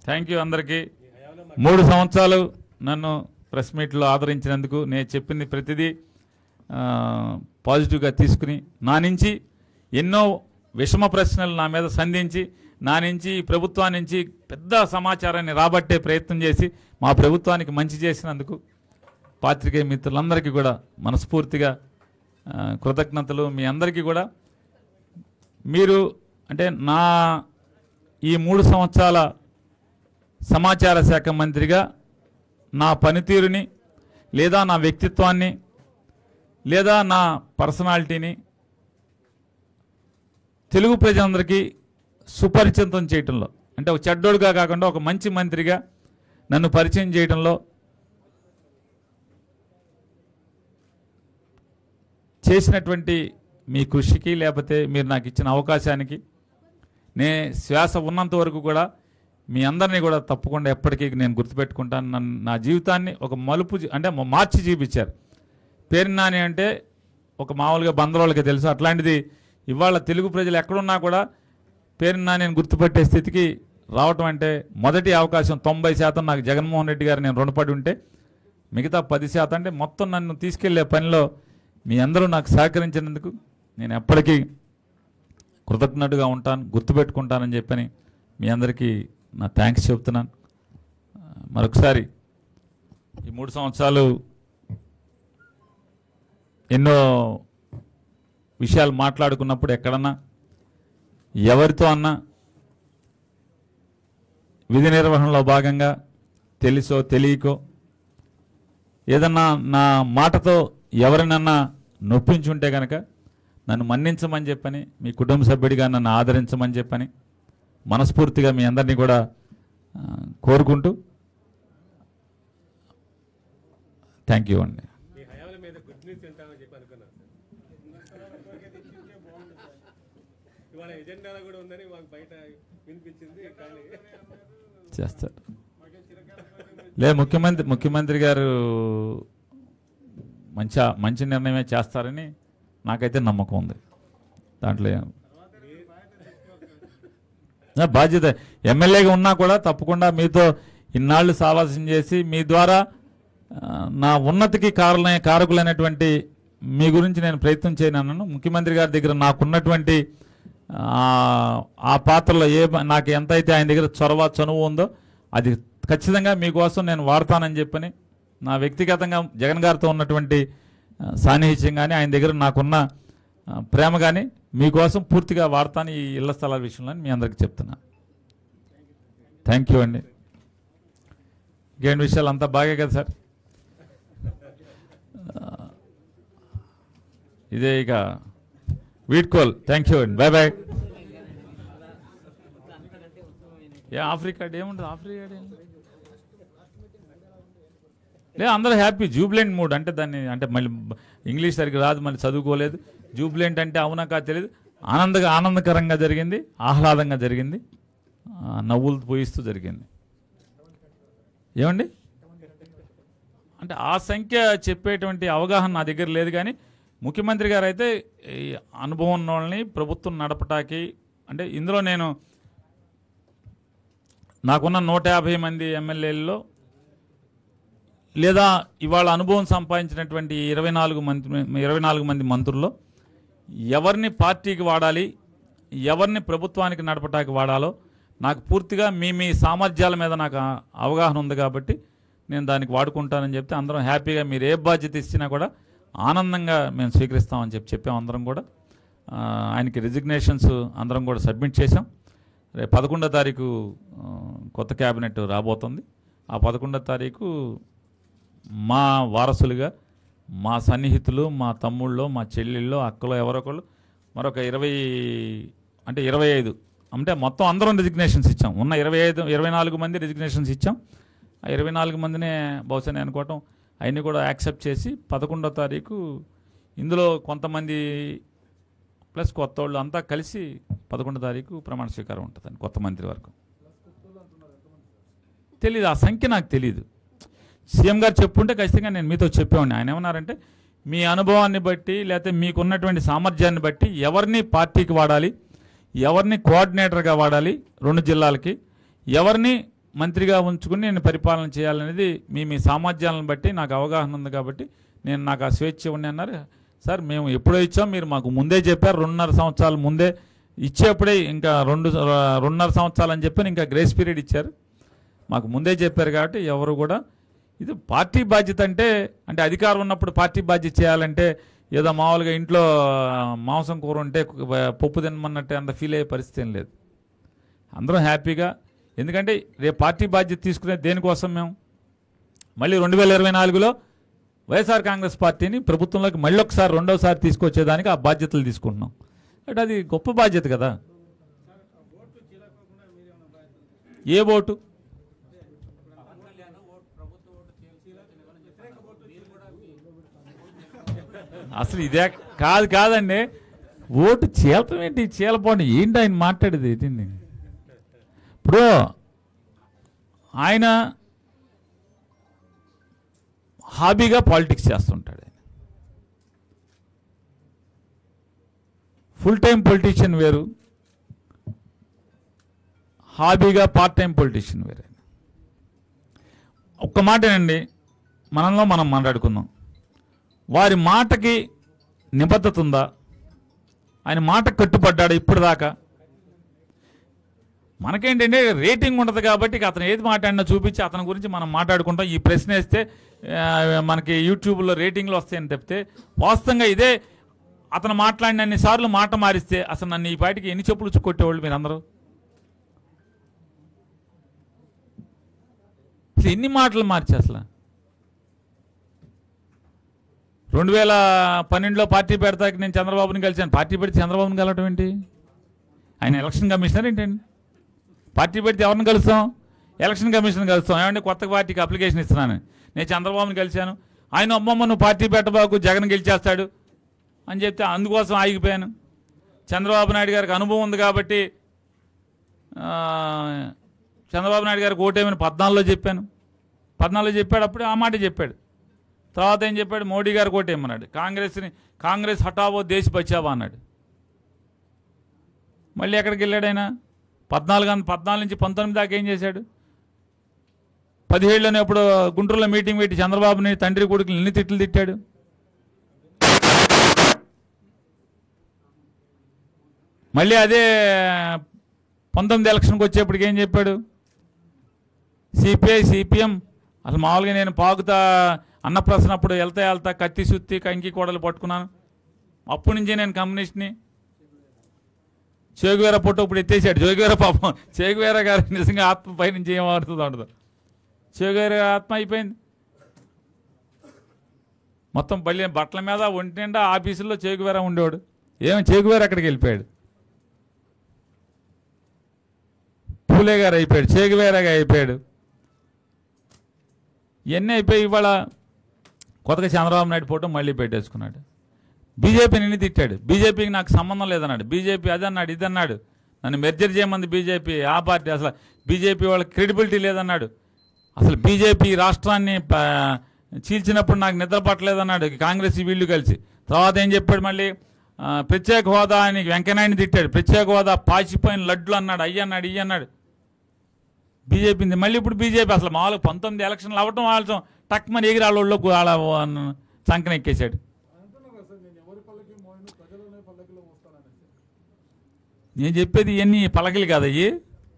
Thank you అందరికీ మూడు సంవత్సరాలు నన్ను ప్రెస్ మీట్లో ఆదరించినందుకు నేను చెప్పింది ప్రతిదీ ఆ, పాజిటివ్గా తీసుకుని నా నుంచి ఎన్నో విషమ ప్రశ్నలు నా మీద సంధించి నా నుంచి ఈ ప్రభుత్వాన్ని నుంచి పెద్ద సమాచారాన్ని రాబట్టే ప్రయత్నం చేసి మా ప్రభుత్వానికి మంచి చేసినందుకు పాత్రికేయ మిత్రులందరికీ కూడా మనస్ఫూర్తిగా ఆ, కృతజ్ఞతలు మీ అందరికీ కూడా మీరు అంటే నా ఈ మూడు సంవత్సరాల సమాచార శాఖ మంత్రిగా నా పనితీరుని లేదా నా వ్యక్తిత్వాన్ని లేదా నా పర్సనాలిటీని తెలుగు ప్రజలందరికీ సుపరిచితం చేయటంలో అంటే ఒక చెడ్డోడుగా కాకుండా ఒక మంచి మంత్రిగా నన్ను పరిచయం చేయడంలో చేసినటువంటి మీ కృషికి లేకపోతే మీరు నాకు ఇచ్చిన అవకాశానికి నే శ్వాస ఉన్నంత వరకు కూడా మీ అందరినీ కూడా తప్పకుండా ఎప్పటికీ నేను గుర్తుపెట్టుకుంటాను నన్ను నా జీవితాన్ని ఒక మలుపు జీ- అంటే మ- మార్చి చూపించారు పేరు నాని అంటే ఒక మామూలుగా బందరోళ్ళకి తెలుసు అట్లాంటిది ఇవాళ తెలుగు ప్రజలు ఎక్కడున్నా కూడా పేరు నాని గుర్తుపెట్టే స్థితికి రావటం అంటే మొదటి అవకాశం తొంభై శాతం నాకు జగన్మోహన్ రెడ్డి గారు నేను రుణపడి ఉంటే మిగతా పది శాతం అంటే మొత్తం నన్ను తీసుకెళ్లే పనిలో మీ అందరూ నాకు సహకరించినందుకు నేను ఎప్పటికీ కృతజ్ఞతగా ఉంటాను గుర్తుపెట్టుకుంటానని చెప్పని మీ అందరికీ నా థ్యాంక్స్ చెప్తున్నాను ఆ, మరొకసారి ఈ మూడు సంవత్సరాలు ఎన్నో విషయాలు మాట్లాడుకున్నప్పుడు ఎక్కడన్నా ఎవరితో అన్నా విధి నిర్వహణలో భాగంగా తెలుసో తెలియకో ఏదన్నా నా మాటతో ఎవరినన్నా నొప్పించుంటే కనుక నన్ను మన్నించమని చెప్పని మీ కుటుంబ సభ్యుడిగా నన్ను ఆదరించమని చెప్పని మనస్ఫూర్తిగా మీ అందరినీ కూడా ఆ, కోరుకుంటూ థ్యాంక్ యూ అండి మీ హయాల మీద గుడ్ న్యూస్ వింటామని చెప్పి అనుకున్నాను సార్ ఇవాళ ఎజెండాలో కూడా ఉందని మాకు బయట వినిపించింది కానీ చేస్తారు లే ముఖ్యమంత్రి ముఖ్యమంత్రి గారు మంచి మంచి నిర్ణయమే చేస్తారని నాకైతే నమ్మకం ఉంది దాంట్లో ఏం- నా బాధ్యత ఎమ్మెల్యేగా ఉన్నా కూడా తప్పకుండా మీతో ఇన్నాళ్ళు సావాసం చేసి మీ ద్వారా ఆ, నా ఉన్నతికి కారుల కారకులైనటువంటి మీ గురించి నేను ప్రయత్నం చేయనన్నాను ముఖ్యమంత్రి గారి దగ్గర నాకున్నటువంటి ఆ, ఆ పాత్రలో ఏ నాకు ఎంతైతే ఆయన దగ్గర చొరవ చనువు ఉందో అది ఖచ్చితంగా మీకోసం నేను వాడతానని చెప్పని నా వ్యక్తిగతంగా జగన్ గారితో ఉన్నటువంటి ఆ, సాన్నిహిత్యం కానీ ఆయన దగ్గర నాకున్న ఆ, ప్రేమ కానీ మీకోసం పూర్తిగా వాడతాను ఈ ఇళ్ల స్థలాల విషయంలో అని మీ అందరికీ చెప్తున్నా థ్యాంక్ యూ అండి ఇంకేంటి విషయాలు అంతా బాగే కదా సార్ ఆ, ఇదే ఇక వీడ్కోల్ థ్యాంక్ యూ అండి బాయ్ బాయ్ ఏ ఆఫ్రికా డే ఏముంటుంది ఆఫ్రికా డే లే అందరూ హ్యాపీ జూబ్లెంట్ మూడ్ అంటే దాన్ని అంటే మళ్ళీ బ- ఇంగ్లీష్ సరిగ్గా రాదు మళ్ళీ చదువుకోలేదు జూబ్లెంట్ అంటే అవునా కాదు తెలియదు ఆనందగా ఆనందకరంగా జరిగింది ఆహ్లాదంగా జరిగింది ఆ, నవ్వులు పోయిస్తూ జరిగింది ఏమండి అంటే ఆ సంఖ్య చెప్పేటువంటి అవగాహన నా దగ్గర లేదు కానీ ముఖ్యమంత్రి గారు అయితే ఈ అనుభవం ఉన్న వాళ్ళని ప్రభుత్వం నడపటానికి అంటే ఇందులో నేను నాకున్న నూట యాభై మంది ఎమ్మెల్యేల్లో లేదా ఇవాళ అనుభవం సంపాదించినటువంటి ఇరవై నాలుగు మంత్రి ఇరవై నాలుగు మంది మంత్రుల్లో ఎవరిని పార్టీకి వాడాలి ఎవరిని ప్రభుత్వానికి నడపటానికి వాడాలో నాకు పూర్తిగా మీ మీ సామర్థ్యాల మీద నాకు ఆ- అవగాహన ఉంది కాబట్టి నేను దానికి వాడుకుంటానని చెప్తే అందరం హ్యాపీగా మీరు ఏ బాధ్యత ఇచ్చినా కూడా ఆనందంగా మేము స్వీకరిస్తామని చెప్పి చెప్పాం అందరం కూడా ఆ, ఆయనకి రిజిగ్నేషన్స్ అందరం కూడా సబ్మిట్ చేసాం రేపు పదకొండో తారీఖు ఆ, కొత్త క్యాబినెట్ రాబోతుంది ఆ పదకొండో తారీఖు మా వారసులుగా మా సన్నిహితులు మా తమ్ముళ్ళు మా చెల్లెళ్ళు అక్కలు ఎవరొకళ్ళు మరొక ఇరవై అంటే ఇరవై ఐదు అంటే మొత్తం అందరం రిజిగ్నేషన్స్ ఇచ్చాం ఉన్న ఇరవై ఐదు ఇరవై నాలుగు మంది రిజిగ్నేషన్స్ ఇచ్చాం ఆ ఇరవై నాలుగు మందినే బహుశా నేను అనుకోవటం అవన్నీ కూడా యాక్సెప్ట్ చేసి పదకొండో తారీఖు ఇందులో కొంతమంది ప్లస్ కొత్త వాళ్ళు అంతా కలిసి పదకొండో తారీఖు ప్రమాణ స్వీకారం ఉంటుందండి కొత్త మంత్రి వరకు తెలీదు ఆ సంఖ్య నాకు తెలియదు సీఎం గారు చెప్పుంటే ఖచ్చితంగా నేను మీతో చెప్పేవాడిని ఆయన ఏమన్నారంటే మీ అనుభవాన్ని బట్టి లేకపోతే మీకున్నటువంటి సామర్థ్యాన్ని బట్టి ఎవరిని పార్టీకి వాడాలి ఎవరిని కోఆర్డినేటర్గా వాడాలి రెండు జిల్లాలకి ఎవరిని మంత్రిగా ఉంచుకుని నేను పరిపాలన చేయాలనేది మీ మీ సామర్థ్యాలను బట్టి నాకు అవగాహన ఉంది కాబట్టి నేను నాకు ఆ స్వేచ్ఛ ఇవ్వండి అన్నారు సార్ మేము ఎప్పుడో ఇచ్చాం మీరు మాకు ముందే చెప్పారు రెండున్నర సంవత్సరాల ముందే ఇచ్చేప్పుడే ఇంకా రెండు రెండున్నర సంవత్సరాలు అని చెప్పి ఇంకా గ్రేస్ పీరియడ్ ఇచ్చారు మాకు ముందే చెప్పారు కాబట్టి ఎవరు కూడా ఇది పార్టీ బాధ్యత అంటే అంటే అధికారం ఉన్నప్పుడు పార్టీ బాధ్యత చేయాలంటే ఏదో మామూలుగా ఇంట్లో మాంసం కూర ఉంటే పప్పు తినమన్నట్టు అంత ఫీల్ అయ్యే పరిస్థితి ఏం లేదు అందరం హ్యాపీగా ఎందుకంటే రేపు పార్టీ బాధ్యత తీసుకునే దేనికోసం మేము మళ్ళీ రెండు వేల ఇరవై నాలుగులో వైఎస్ఆర్ కాంగ్రెస్ పార్టీని ప్రభుత్వంలోకి మళ్ళీ ఒకసారి రెండోసారి తీసుకొచ్చేదానికి ఆ బాధ్యతలు తీసుకుంటున్నాం అంటే అది గొప్ప బాధ్యత కదా ఏ ఓటు అసలు ఇదే కాదు కాదండి ఓటు చీలటం ఏంటి చీలపోండి ఏంటి ఆయన మాట్లాడేది ఏంటి ఇప్పుడు ఆయన హాబీగా పాలిటిక్స్ చేస్తుంటాడు ఆయన ఫుల్ టైం పొలిటీషియన్ వేరు హాబీగా పార్ట్ టైం పొలిటీషియన్ వేరు ఆయన ఒక్క మాటేనండి మనలో మనం మాట్లాడుకుందాం వారి మాటకి నిబద్ధత ఉందా ఆయన మాట కట్టుబడ్డాడు ఇప్పుడు దాకా మనకేంటంటే రేటింగ్ ఉండదు కాబట్టి ఇక అతను ఏది మాట్లాడినా చూపించి అతని గురించి మనం మాట్లాడుకుంటాం ఈ ప్రశ్న వేస్తే ఆ, మనకి యూట్యూబ్లో రేటింగ్లు వస్తాయని చెప్తే వాస్తవంగా ఇదే అతను మాట్లాడిన సార్లు మాట మారిస్తే అసలు నన్ను ఈ పాటికి ఎన్ని చెప్పులు చు- కొట్టేవాళ్ళు మీరు అందరూ అసలు ఎన్ని మాటలు మార్చి అసలు రెండు వేల పన్నెండులో పార్టీ పెడతాకి నేను చంద్రబాబుని కలిశాను పార్టీ పెడితే చంద్రబాబుని కలవటం ఏంటి ఆయన ఎలక్షన్ కమిషనర్ ఏంటండి పార్టీ పెడితే ఎవరిని కలుస్తాం ఎలక్షన్ కమిషన్ కలుస్తాం ఏమంటే కొత్త పార్టీకి అప్లికేషన్ ఇస్తున్నాను నేను చంద్రబాబుని కలిశాను ఆయన అమ్మమ్మ నువ్వు పార్టీ పెట్టబాకు జగన్ గెలిచేస్తాడు అని చెప్తే అందుకోసం ఆగిపోయాను చంద్రబాబు నాయుడు గారికి అనుభవం ఉంది కాబట్టి ఆ, చంద్రబాబు నాయుడు గారికి ఓటేమని పద్నాలుగులో చెప్పాను పద్నాలుగులో చెప్పాడు అప్పుడు ఆ మాట చెప్పాడు తర్వాత ఏం చెప్పాడు మోడీ గారు కోటేయమన్నాడు కాంగ్రెస్ని కాంగ్రెస్ హటావో దేశ బచావో అన్నాడు మళ్ళీ ఎక్కడికి వెళ్ళాడు ఆయన పద్నాలుగు అన్- పద్నాలుగు నుంచి పంతొమ్మిది దాకా ఏం చేశాడు పదిహేడులోనే ఎప్పుడు గుంటూరులో మీటింగ్ పెట్టి చంద్రబాబుని తండ్రి కొడుకులు ఎన్ని తిట్లు తిట్టాడు మళ్ళీ అదే పంతొమ్మిది ఎలక్షన్కి వచ్చేప్పటికి ఏం చెప్పాడు సిపిఐ సిపిఎం అసలు మామూలుగా నేను పాకుతా అన్నప్రసన అప్పుడు వెళ్తా వెళ్తా కత్తి సుత్తి కంకి కోడలు పట్టుకున్నాను అప్పటి నుంచే నేను కమ్యూనిస్ట్ని చేగువేర ఫోటో ఇప్పుడు ఎత్తేసాడు చేగువేర పాపం చేగువేర గారు నిజంగా ఆత్మ పై నుంచి ఏం ఆడుతుందో ఉండదు చేగువేర గారి ఆత్మ అయిపోయింది మొత్తం బల్లి బట్టల మీద ఒంటి నిండా ఆఫీసుల్లో చేగువేర ఉండేవాడు ఏమి చేగువేర అక్కడికి వెళ్ళిపోయాడు పూలే గారు అయిపోయాడు చేగువేరగా అయిపోయాడు ఇవన్నీ అయిపోయి ఇవాళ కొత్తగా చంద్రబాబు నాయుడు ఫోటో మళ్ళీ పెట్టేసుకున్నాడు బీజేపీని ఎన్ని తిట్టాడు బీజేపీకి నాకు సంబంధం లేదన్నాడు బీజేపీ అదన్నాడు ఇదన్నాడు నన్ను మెర్జర్ చేయమంది బీజేపీ ఆ పార్టీ అసలు బీజేపీ వాళ్ళకి క్రెడిబిలిటీ లేదన్నాడు అసలు బీజేపీ రాష్ట్రాన్ని ప- చీల్చినప్పుడు నాకు నిద్ర పట్టలేదన్నాడు కాంగ్రెస్ వీళ్ళు కలిసి తర్వాత ఏం చెప్పాడు మళ్ళీ ఆ, ప్రత్యేక హోదా అని వెంకయ్యనాయుడిని తిట్టాడు ప్రత్యేక హోదా పాచిపోయిన లడ్లు అన్నాడు అయ్యి అన్నాడు ఇయ్యి అన్నాడు బీజేపీ మళ్ళీ ఇప్పుడు బీజేపీ అసలు మామూలుగా పంతొమ్మిది ఎలక్షన్లు అవ్వటం వాళ్ళ టక్ మన ఎగిరి వాళ్ళ వాళ్ళ సంకన ఎక్కేశాడు నేను చెప్పేది ఇవన్నీ పలకలు కాదు అయ్యి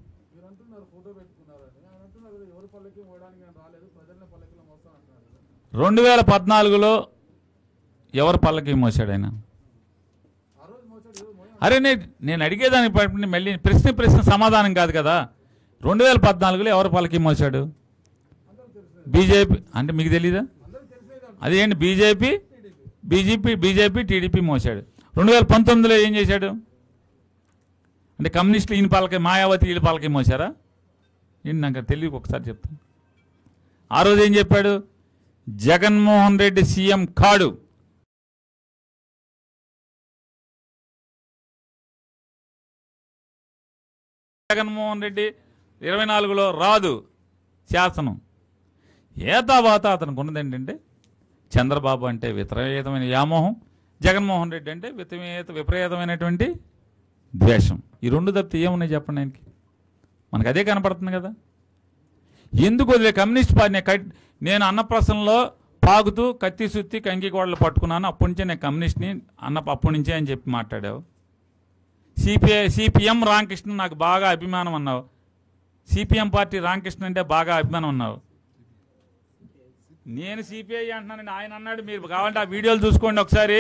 రెండు వేల పద్నాలుగులో ఎవరు పల్లకి మోసాడు ఆయన అరే నే నేను అడిగేదానికి పట్టిన మళ్ళీ ప్రశ్న ప్రశ్న సమాధానం కాదు కదా రెండు వేల పద్నాలుగులో ఎవరు పల్లకి మోసాడు బీజేపీ అంటే మీకు తెలీదా అదేంటి బీజేపీ బీజేపీ బీజేపీ టీడీపీ మోసాడు రెండు వేల పంతొమ్మిదిలో ఏం చేశాడు అంటే కమ్యూనిస్టులు ఈయన పాలకి మాయావతి వీళ్ళ పాలకి మోసారా ఏంటి నాకు తెలియదు ఒకసారి చెప్తాను ఆ రోజు ఏం చెప్పాడు జగన్మోహన్ రెడ్డి సీఎం కాడు జగన్మోహన్ రెడ్డి ఇరవై నాలుగులో రాదు శాసనం ఏ తర్వాత అతనికి ఉన్నది ఏంటంటే చంద్రబాబు అంటే విపరీతమైన వ్యామోహం జగన్మోహన్ రెడ్డి అంటే విపరీత విపరీతమైనటువంటి ద్వేషం ఈ రెండు తప్పితే ఏమున్నాయి చెప్పండి ఆయనకి మనకు అదే కనపడుతుంది కదా ఎందుకు వదిలే కమ్యూనిస్ట్ పార్టీ నేను కట్- నేను అన్నప్రసంలో పాగుతూ కత్తి సుత్తి కంకి కోడలు పట్టుకున్నాను అప్పటి నుంచే నేను కమ్యూనిస్ట్ని అన్న అప్పటి నుంచే అని చెప్పి మాట్లాడావు సిపిఐ సిపిఎం రామకృష్ణ నాకు బాగా అభిమానం అన్నావు సిపిఎం పార్టీ రామకృష్ణ అంటే బాగా అభిమానం అన్నావు నేను సిపిఐ అంటున్నానండి ఆయన అన్నాడు మీరు కావాలంటే ఆ వీడియోలు చూసుకోండి ఒకసారి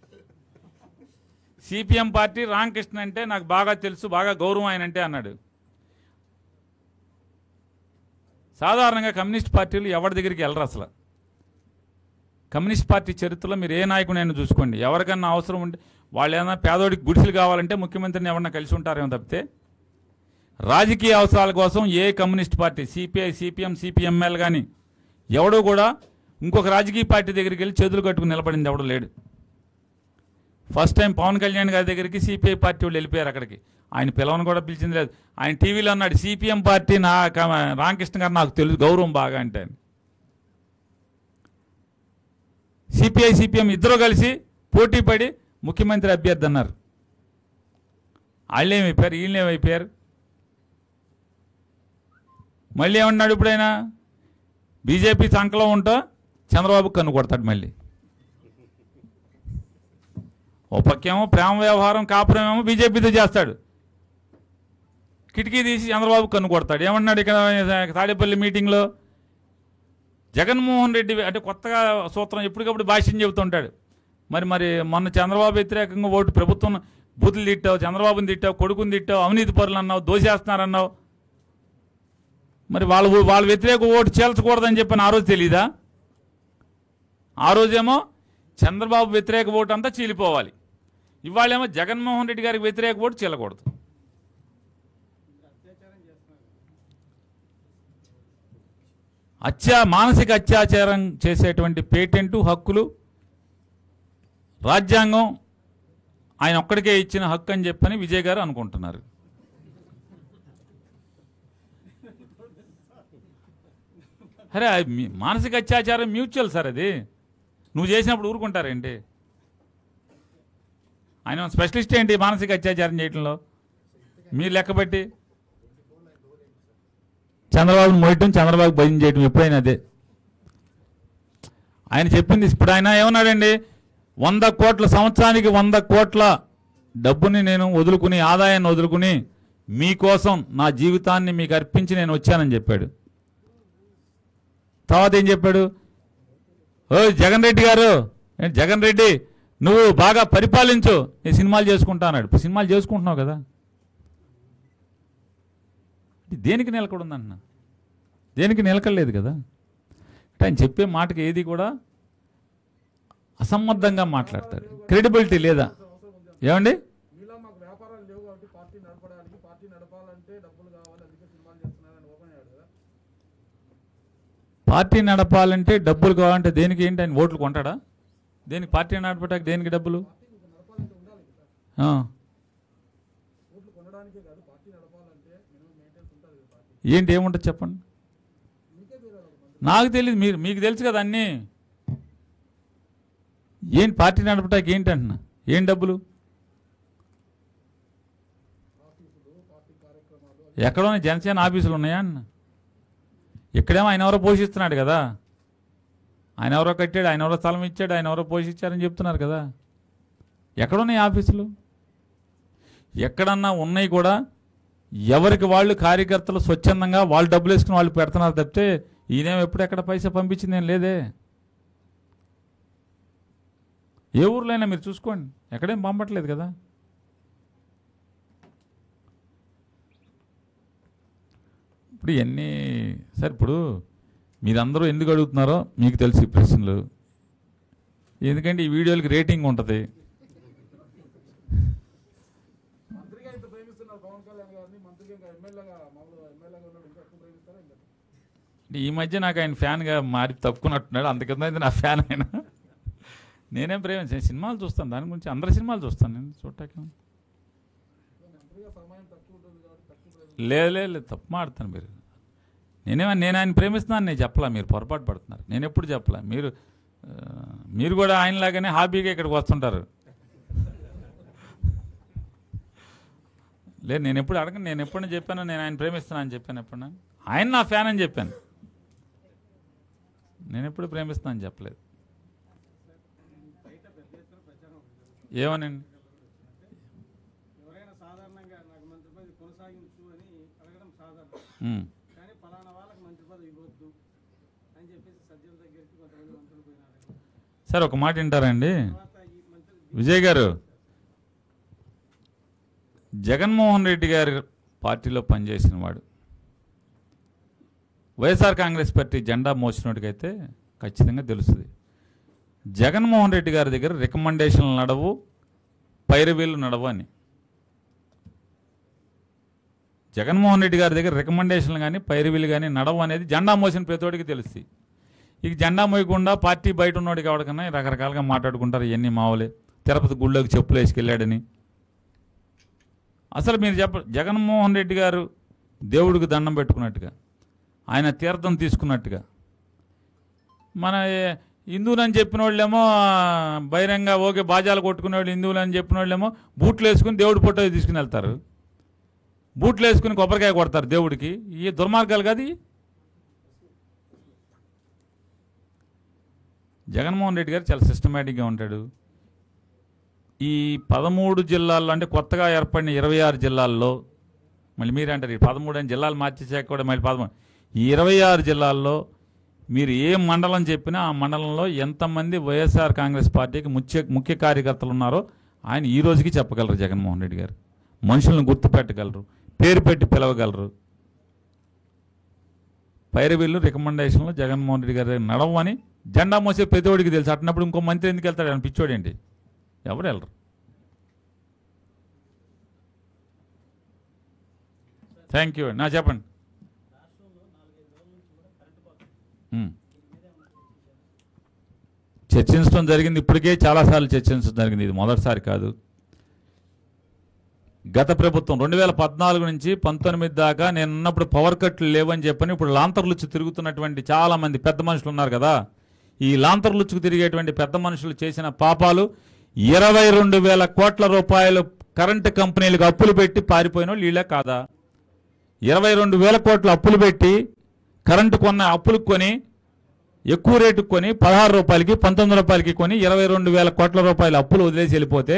సిపిఎం పార్టీ రామకృష్ణ అంటే నాకు బాగా తెలుసు బాగా గౌరవం ఆయన అంటే అన్నాడు సాధారణంగా కమ్యూనిస్ట్ పార్టీలు ఎవరి దగ్గరికి వెళ్ళరు అసలు కమ్యూనిస్ట్ పార్టీ చరిత్రలో మీరు ఏ నాయకుడైనా చూసుకోండి ఎవరికన్నా అవసరం ఉంటే వాళ్ళు ఏదైనా పేదోడికి గుడిసెలు కావాలంటే ముఖ్యమంత్రిని ఎవరన్నా కలిసి ఉంటారేమో తప్పితే రాజకీయ అవసరాల కోసం ఏ communist party CPI CPM CPML కానీ ఎవడో కూడా ఇంకొక రాజకీయ పార్టీ దగ్గరికి వెళ్ళి చేతులు కట్టుకుని నిలబడింది ఎవడో లేడు ఫస్ట్ టైం పవన్ కళ్యాణ్ గారి దగ్గరికి సిపిఐ పార్టీ వాళ్ళు వెళ్ళిపోయారు అక్కడికి ఆయన పిలవను కూడా పిలిచింది లేదు ఆయన టీవీలో అన్నాడు సిపిఎం పార్టీ నా క- రామకృష్ణ గారు నాకు తెలుసు గౌరవం బాగా అంటే అని. సిపిఐ సిపిఎం ఇద్దరు కలిసి పోటీ పడి ముఖ్యమంత్రి అభ్యర్థి అన్నారు వాళ్ళేమైపోయారు వీళ్ళేమైపోయారు మళ్ళీ ఏమన్నాడు ఇప్పుడైనా బీజేపీ సంకలో ఉంటా చంద్రబాబు కన్ను కొడతాడు మళ్ళీ ఓ పక్కేమో ప్రేమ వ్యవహారం కాపురం ఏమో బీజేపీతో చేస్తాడు కిటికీ తీసి చంద్రబాబు కన్ను కొడతాడు ఏమన్నాడు ఇక్కడ తాడేపల్లి మీటింగ్లో జగన్మోహన్ రెడ్డి అంటే కొత్తగా సూత్రం ఎప్పటికప్పుడు భాష్యం చెబుతుంటాడు మరి మరి మొన్న చంద్రబాబు వ్యతిరేకంగా ఓటు ప్రభుత్వం బూతులు తిట్టావు చంద్రబాబుని తిట్టావు కొడుకుని తిట్టావు అవినీతి పరులు అన్నావు దోషేస్తున్నారన్నావు మరి వాళ్ళు వాళ్ళ వ్యతిరేక ఓటు చేల్చకూడదని చెప్పని ఆ రోజు తెలీదా ఆ రోజేమో చంద్రబాబు వ్యతిరేక ఓటు అంతా చీలిపోవాలి ఇవాళేమో జగన్మోహన్ రెడ్డి గారికి వ్యతిరేక ఓటు చీలకూడదు అత్యా మానసిక అత్యాచారం చేసేటువంటి పేటెంటు హక్కులు రాజ్యాంగం ఆయన ఒక్కడికే ఇచ్చిన హక్కు అని చెప్పని విజయ్ గారు అనుకుంటున్నారు అరే అది మీ- మానసిక అత్యాచారం మ్యూచువల్ సార్ అది నువ్వు చేసినప్పుడు ఊరుకుంటారేంటి ఆయన స్పెషలిస్ట్ ఏంటి మానసిక అత్యాచారం చేయటంలో మీరు లెక్కబట్టి చంద్రబాబుని మోయటం చంద్రబాబు భయం చేయటం ఎప్పుడైనా అదే ఆయన చెప్పింది ఇప్పుడు ఆయన ఏమన్నాడండి వంద కోట్ల సంవత్సరానికి వంద కోట్ల డబ్బుని నేను వదులుకుని ఆదాయాన్ని వదులుకుని మీకోసం నా జీవితాన్ని మీకు అర్పించి నేను వచ్చానని చెప్పాడు తర్వాత ఏం చెప్పాడు ఓ జగన్ రెడ్డి గారు ఏంటి జగన్ రెడ్డి నువ్వు బాగా పరిపాలించు నేను సినిమాలు చేసుకుంటా అన్నాడు ఇప్పుడు సినిమాలు చేసుకుంటున్నావు కదా ఇది దేనికి నిలకడుందన్న దేనికి నిలకడలేదు కదా అంటే ఆయన చెప్పే మాటకి ఏది కూడా అసంబద్ధంగా మాట్లాడతాడు క్రెడిబిలిటీ లేదా ఏమండి మీలా మాకు వ్యాపారాలు లేవు కాబట్టి పార్టీ నడపడానికి పార్టీ నడపాలంటే డబ్బులు కావాలి అందుకే సినిమాలు చేస్తున్నారని ఓపెన్ అయ్యాడు కదా పార్టీ నడపాలంటే డబ్బులు కావాలంటే దేనికి ఏంటి ఆయన ఓట్లు కొంటాడా దేనికి పార్టీ నడపటానికి దేనికి డబ్బులు నడపాలంటే ఉండాలి కదా ఆ. ఓట్లు కొనడానికే కాదు పార్టీ నడపాలంటే మినిమం మెయింటెన్స్ ఉంటుంది కదా పార్టీ ఏంటి ఏముంటుంది చెప్పండి మీకే తెలియాలి ఒక మంది నాకు తెలియదు మీరు మీకు తెలుసు కదా అన్నీ ఏంటి పార్టీ నడపటానికి ఏంటి అంటున్నా ఏం డబ్బులు ఆఫీసులు పార్టీ కార్యక్రమాలు ఎక్కడో జనసేన ఆఫీసులు ఉన్నాయా అన్న ఇక్కడేమో ఆయన ఎవరో పోషిస్తున్నాడు కదా ఆయన ఎవరో కట్టాడు ఆయన ఎవరో స్థలం ఇచ్చాడు ఆయన ఎవరో పోషించారని చెప్తున్నారు కదా ఎక్కడున్నాయి ఆఫీసులు ఎక్కడన్నా ఉన్నాయి కూడా ఎవరికి వాళ్ళు కార్యకర్తలు స్వచ్ఛందంగా వాళ్ళు డబ్బులు వేసుకుని వాళ్ళు పెడుతున్నారు తప్పితే ఈయనేమో ఎప్పుడు ఎక్కడ పైసా పంపించింది ఏం లేదే ఏ ఊర్లో అయినా మీరు చూసుకోండి ఎక్కడేం పంపట్లేదు కదా ఇప్పుడు ఇవన్నీ సార్ ఇప్పుడు మీరందరూ ఎందుకు అడుగుతున్నారో మీకు తెలుసు ఈ ప్రశ్నలు ఎందుకంటే ఈ వీడియోలకి రేటింగ్ ఉంటుంది మంత్రిగా ఇంత ప్రేమిస్తున్నారు పవన్ కళ్యాణ్ గారిని మంత్రిగా ఇంకా ఎమ్మెల్యేగా మామూలుగా ఎమ్మెల్యేగా ఉన్నాడు ఇంకా ఎక్కువ ప్రేమిస్తారా ఇంకా అంటే ఈ మధ్య నాకు ఆయన ఫ్యాన్గా మారి తప్పుకున్నట్టున్నాడు అంతకింద అయితే నా ఫ్యాన్ ఆయన నేనేం ప్రేమించాను సినిమాలు చూస్తాను దాని గురించి అందరి సినిమాలు చూస్తాను నేను చూడటానికి మంత్రిగా సమయం తక్కువ ఉంటుంది కాబట్టి తక్కువ ప్రేమిస్తారు లేదు లేదు లేదు, తప్పు మాడుతాను మీరు నేనేమో నేను ఆయన ప్రేమిస్తున్నాను నేను చెప్పలా మీరు పొరపాటు పడుతున్నారు నేను ఎప్పుడు చెప్పలా మీరు ఆ, మీరు కూడా ఆయనలాగానే హాబీగా ఇక్కడికి వస్తుంటారు లేదు నేను ఎప్పుడు అడగను నేను ఎప్పుడైనా చెప్పాను నేను ఆయన ప్రేమిస్తున్నాను అని చెప్పాను ఎప్పుడన్నా ఆయన నా ఫ్యాన్ అని చెప్పాను నేను ఎప్పుడు ప్రేమిస్తానని చెప్పలేదు ఏమనండి ఎవరైనా సాధారణంగా నాకు మంత్రి పదవి కొనసాగించు అని అడగడం సాధారణం ఉమ్. కానీ పలానా వాళ్ళకి మంత్రి పదవి ఇవ్వద్దు అని చెప్పేసి సజ్జల దగ్గరికి కొంతమంది మంత్రులు పోయినారు సార్ ఒక మాట వింటారండి తర్వాత ఈ మంత్రి విజయ్ గారు జగన్మోహన్ రెడ్డి గారి పార్టీలో పనిచేసిన వాడు వైఎస్ఆర్ కాంగ్రెస్ పార్టీ జెండా మోసినోడికైతే ఖచ్చితంగా తెలుస్తుంది జగన్మోహన్ రెడ్డి గారి దగ్గర రికమెండేషన్లు నడవు పైరవీలు నడవు అని జగన్మోహన్ రెడ్డి గారి దగ్గర రికమెండేషన్లు కానీ పైరవీలు కానీ నడవు అనేది జెండా మోసిన ప్రతివాడికి తెలుస్తుంది ఇక జెండా మోయకుండా పార్టీ బయట ఉన్నోడికి ఎవరికన్నా రకరకాలుగా మాట్లాడుకుంటారు ఇవన్నీ మావులే తిరుపతి గుళ్ళోకి చెప్పులు వేసుకెళ్ళాడని అసలు మీరు చెప్ప జగన్మోహన్ రెడ్డి గారు దేవుడికి దండం పెట్టుకున్నట్టుగా ఆయన తీర్థం తీసుకున్నట్టుగా మన ఏ- హిందువులని చెప్పిన వాళ్ళేమో ఆ, బహిరంగ ఓకే బాజాలు కొట్టుకునే వాళ్ళు హిందువులని చెప్పిన వాళ్ళేమో బూట్లు వేసుకుని దేవుడి ఫోటో తీసుకుని వెళ్తారు బూట్లు వేసుకుని కొబ్బరికాయ కొడతారు దేవుడికి ఈ దుర్మార్గాలు కాదు ఇవి? జగన్మోహన్ రెడ్డి గారు చాలా సిస్టమేటిక్గా ఉంటాడు ఈ పదమూడు జిల్లాల్లో అంటే కొత్తగా ఏర్పడిన ఇరవై ఆరు జిల్లాల్లో మళ్ళీ మీరు అంటారు ఈ పదమూడు అని జిల్లాలు మార్చేసాక కూడా మళ్ళీ పదమూడు ఈ ఇరవై ఆరు జిల్లాల్లో మీరు ఏ మండలం చెప్పినా ఆ మండలంలో ఎంతమంది వైఎస్ఆర్ కాంగ్రెస్ పార్టీకి ముఖ్య ముఖ్య కార్యకర్తలు ఉన్నారో ఆయన ఈ రోజుకి చెప్పగలరు జగన్మోహన్ రెడ్డి గారు మనుషులను గుర్తుపెట్టగలరు పేరు పెట్టి పిలవగలరు పైరవీళ్ళు రికమెండేషన్లు జగన్మోహన్ రెడ్డి గారు నడవని జెండా మోసే ప్రతివాడికి తెలుసు అట్టినప్పుడు ఇంకో మంత్రి ఎందుకు వెళ్తాడు ఆయన పిచ్చోడేంటి ఎవరు వెళ్ళరు థ్యాంక్ యూ నా చెప్పండి ఉమ్. చర్చించడం జరిగింది ఇప్పటికే చాలాసార్లు చర్చించడం జరిగింది ఇది మొదటిసారి కాదు గత ప్రభుత్వం రెండు వేల పద్నాలుగు నుంచి పంతొమ్మిది దాకా నేను ఉన్నప్పుడు పవర్ కట్లు లేవని చెప్పని ఇప్పుడు లాంతర్లుచ్చు తిరుగుతున్నటువంటి చాలా మంది పెద్ద మనుషులు ఉన్నారు కదా ఈ లాంతర్లుచ్చుకు తిరిగేటువంటి పెద్ద మనుషులు చేసిన పాపాలు ఇరవై రెండు వేల కోట్ల రూపాయలు కరెంటు కంపెనీలకు అప్పులు పెట్టి పారిపోయిన వాళ్ళు వీళ్ళే కాదా ఇరవై రెండు వేల కోట్ల అప్పులు పెట్టి కరెంటు కొన్న అప్పులు కొని ఎక్కువ రేటుకు కొని పదహారు రూపాయలకి పంతొమ్మిది రూపాయలకి కొని ఇరవై రెండు వేల కోట్ల రూపాయల అప్పులు వదిలేసి వెళ్ళిపోతే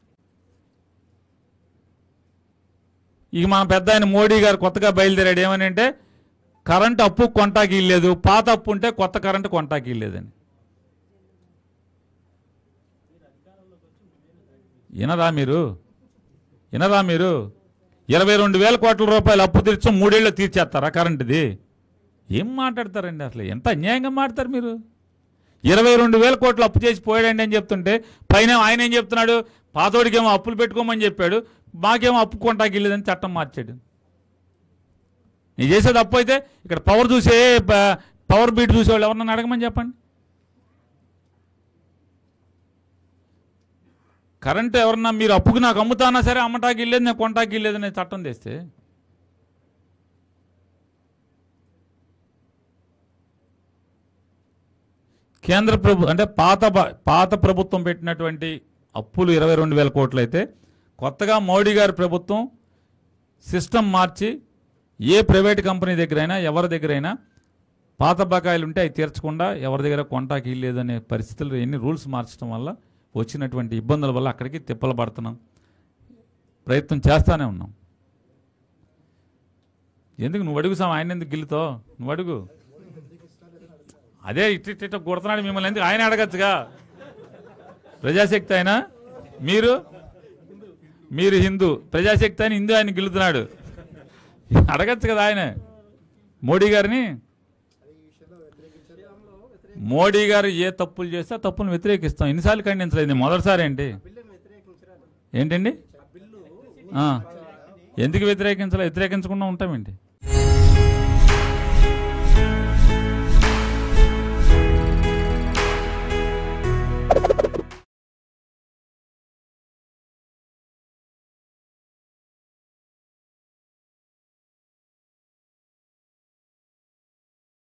ఇక మన పెద్ద ఆయన మోడీ గారు కొత్తగా బయలుదేరాడు ఏమని అంటే కరెంట్ అప్పు కొంటాకి ఇల్లేదు పాత అప్పు ఉంటే కొత్త కరెంటు కొంటాకి ఇల్లేదని వినరా మీరు వినరా మీరు ఇరవై రెండు వేల కోట్ల రూపాయలు అప్పు తీర్చు మూడేళ్ళు తీర్చేస్తారా కరెంటుది ఏం మాట్లాడతారండి అసలు ఎంత అన్యాయంగా మాట్లాడతారు మీరు ఇరవై రెండు వేల కోట్లు అప్పు చేసి పోయాడండి అని చెప్తుంటే పైన ఆయన ఏం చెప్తున్నాడు పాతోడికేమో అప్పులు పెట్టుకోమని చెప్పాడు మాకేమో అప్పు కొంటాకి వెళ్ళేదని చట్టం మార్చాడు నీ చేసేది అప్పు అయితే ఇక్కడ పవర్ చూసే ప- పవర్ బీట్ చూసేవాళ్ళు ఎవరన్నా అడగమని చెప్పండి కరెంటు ఎవరన్నా మీరు అప్పుకు నాకు అమ్ముతానా సరే అమ్మటాకి వెళ్ళేది నేను కొంటాకి వెళ్ళేది నేను చట్టం తెస్తే కేంద్ర ప్రభు అంటే పాత బ- పాత ప్రభుత్వం పెట్టినటువంటి అప్పులు ఇరవై రెండు వేల కోట్లు అయితే కొత్తగా మోడీ గారి ప్రభుత్వం సిస్టమ్ మార్చి ఏ ప్రైవేట్ కంపెనీ దగ్గరైనా ఎవరి దగ్గరైనా పాత బకాయిలు ఉంటే అవి తీర్చకుండా ఎవరి దగ్గర కొంటాకి లేదనే పరిస్థితులు ఎన్ని రూల్స్ మార్చడం వల్ల వచ్చినటువంటి ఇబ్బందుల వల్ల అక్కడికి తిప్పలు పడుతున్నాం ప్రయత్నం చేస్తానే ఉన్నాం ఎందుకు నువ్వు అడుగు సాం ఆయన ఎందుకు గిల్లుతో నువ్వు అడుగు అదే ఇట్ ఇట్ ఇట్ కొడుతున్నాడు మిమ్మల్ని ఎందుకు ఆయన అడగచ్చుగా ప్రజాశక్తి ఆయన మీరు మీరు హిందూ ప్రజాశక్తి ఆయన హిందూ ఆయన గిల్లుతున్నాడు అడగచ్చు కదా ఆయన మోడీ గారిని మోడీ గారు ఏ తప్పులు చేస్తే ఆ తప్పులను వ్యతిరేకిస్తాం ఎన్నిసార్లు ఖండించలేదు ఇది మొదటిసారి ఏంటి ఏంటండి ఆ. ఎందుకు వ్యతిరేకించాలి వ్యతిరేకించకుండా ఉంటామేంటి